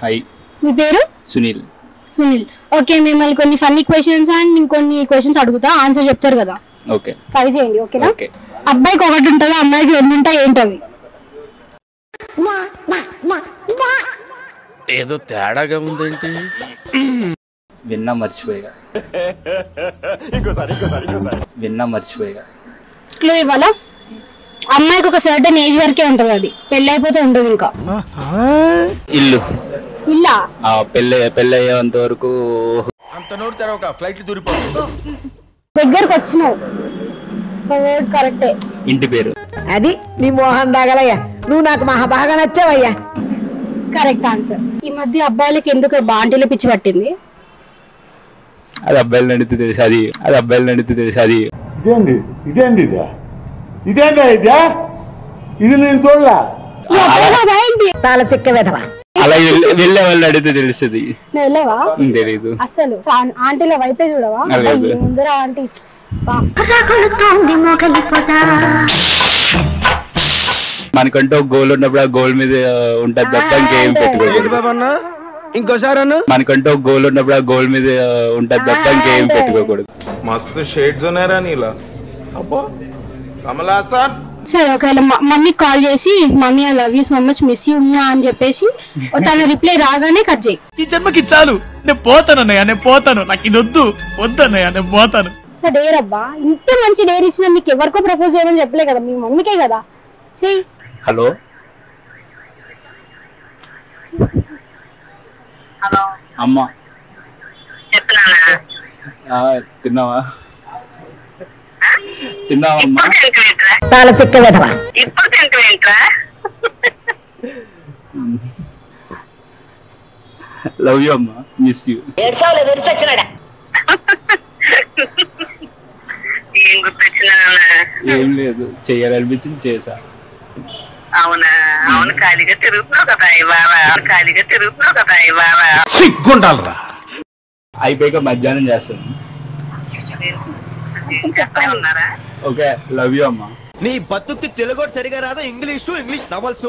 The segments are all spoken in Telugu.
హాయ్ మీ పేరు సునీల్ సునీల్ ఓకే మిమ్మల్ని కొన్ని ఫన్నీ క్వశ్చన్స్ అండ్ ఇంకొన్ని క్వశ్చన్స్ అడుగుతా ఆన్సర్ చెప్తారు కదా ఓకే ట్రై చేయండి ఓకేనా ఓకే అబ్బాయికి ఒకటి ఉంటుంది అమ్మాయికి ఎన్ని ఉంటాయి ఏంటవి ఏదో తేడాగా ఉందేంటి విన్నా మర్చిపోయా విన్నా మర్చిపోయా క్లూ ఇవ్వాలా అమ్మాయికి ఒక సర్టన్ ఏజ్ వరకే ఉంటుంది అది పెళ్ళి అయిపోతే ఉండదు ఇంకా ఇల్లు ఇల్లా ఆ పెళ్ళి పెళ్ళి అయ్యేంత వరకు అంత నోరు తెరవక ఫ్లైట్ దూరిపోతుంది దగ్గరకు వచ్చినావు వర్డ్ కరెక్టే ఇంటి పేరు అది నీ మోహన్ దాగలయ్యా నువ్వు నాకు మహా బాగా నచ్చావయ్యా కరెక్ట్ ఆన్సర్ ఈ మధ్య అబ్బాయిలకి ఎందుకు బాంటీలో పిచ్చి పట్టింది అది అబ్బాయిలు నడితే తెలుసు అది అది అబ్బాయిలు నడితే తెలుసు అది ఇదేంది ఇదేంది ఇదే ఇదేందా ఇదే ఇది నేను చూడలే ఈ అబ్బాయిలు అదా ఏంటి తాళ తిక్క వెధవా అలా వెళ్ళే- వెళ్ళే వాళ్ళు అడిగితే తెలుస్తుంది నువ్వు వెళ్ళావా తెలీదు అసలు ఆ- ఆంటీల వైపే చూడవా లేదు. అబ్బా, ఈ ముందర ఆంటీ బా. మనకంటూ ఒక గోల్ ఉన్నప్పుడు ఆ గోల్ మీద ఉంటుంది తప్ప ఇంకేం పెట్టుకోకూడదు బాబన్నా ఇంకోసారి అన్న మనకంటూ ఒక గోల్ ఉన్నప్పుడు ఆ గోల్ మీద ఉంటుంది తప్ప ఇంకేం పెట్టుకోకూడదు मस्त शेड्स ఉన్నాయి రా నీలా అబ్బో కమలా సార్ సరే ఒకవేళ మ- మమ్మీకి కాల్ చేసి mummy I love you so much miss you అని చెప్పేసి తన రిప్లై రాగానే కట్ చేయి ఈ జన్మకి చాలు నేను పోతాను అన్నయ్య నేను పోతాను నాకు ఇది వద్దు వద్దు అన్నయ్య నేను పోతాను సో డేర్ అబ్బా ఇంత మంచి డేర్ ఇచ్చిన నీకు ఎవరికో ప్రపోజ్ చేయమని చెప్పలే కదా మీ మమ్మీకే కదా చెయ్యి హలో అమ్మ ఆ, తిన్నావా తిన్నావా అమ్మా తాళ తిక్క వెధవా లవ్ యూ అమ్మా మిస్ యూ ఏం గుర్తొచ్చిందా ఏం లేదు చెయ్యాలనిపించింది చేసా అవునా అవును ఖాళీగా తిరుగుతున్నావు కదా ఇవాళ ఖాళీగా తిరుగుతున్నావు కదా ఇవాళ సిగ్గుండాలరా అయిపోయాక మధ్యాహ్నం చేస్తాను చెప్పే ఉన్నారా ఓకే లవ్ యూ అమ్మా నీ బతుక్కి తెలుగు సరిగా రాదు ఇంగ్లీషు ఇంగ్లీష్ నవల్స్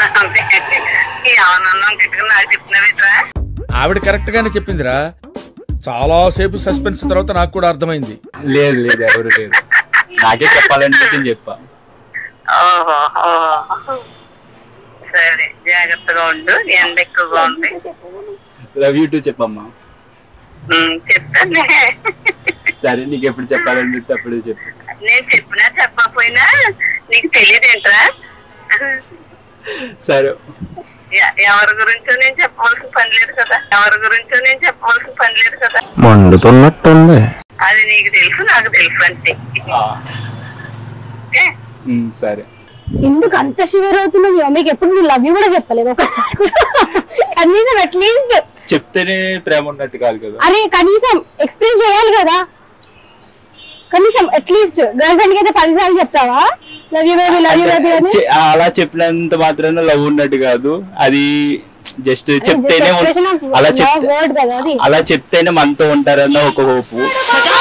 ఏమన్నా తిట్టుకుని నాకు చెప్తున్నావేట్రా ఆవిడ కరెక్ట్ గానే చెప్పిందిరా చాలా సేపు సస్పెన్స్ తర్వాత నాకు కూడా అర్థమైంది లేదు లేదు ఎవరు లేదు నాకే చెప్పాలనిపించింది చెప్పా ఓహో ఓహో. సరే జాగ్రత్తగా ఉండు ఎండ ఎక్కువగా ఉంది లవ్ యూ టూ చెప్పమ్మా ఉమ్, చెప్తానే సరే నీకు ఎప్పుడు చెప్పాలనిపిస్తే అప్పుడే చెప్పు నేను చెప్పినా చెప్పకపోయినా నీకు తెలియదేంట్రా సరే ఎ- ఎవరి గురించో నేను చెప్పవలసిన పని లేదు కదా ఎవరి గురించో నేను చెప్పవలసిన పని లేదు కదా మండుతున్నట్టుంది అది నీకు తెలుసు నాకు తెలుసు అంతే ఆ, ఓకే? ఉమ్, సరే ఎందుకు అంత షివర్ అవుతున్నావు మీ మమ్మీకి ఎప్పుడు నువ్వు లవ్ యూ కూడా చెప్పలేదు ఒకసారి కూడా కనీసం అట్లీస్ట్ చెప్తేనే ప్రేమ ఉన్నట్టు కాదు కదా అరే కనీసం ఎక్స్ప్రెస్ చేయాలి కదా కనీసం అట్లీస్ట్ గర్ల్ ఫ్రెండ్ కి అయితే పదిసార్లు చెప్తావా love you baby love you baby అని చె- అలా చెప్పినంత మాత్రాన లవ్ ఉన్నట్టు కాదు అది జస్ట్ చెప్తేనే ఉం- expression of అలా love చెప్తే word కదా అది అలా చెప్తేనే మనతో ఉంటారన్న ఒక హోపు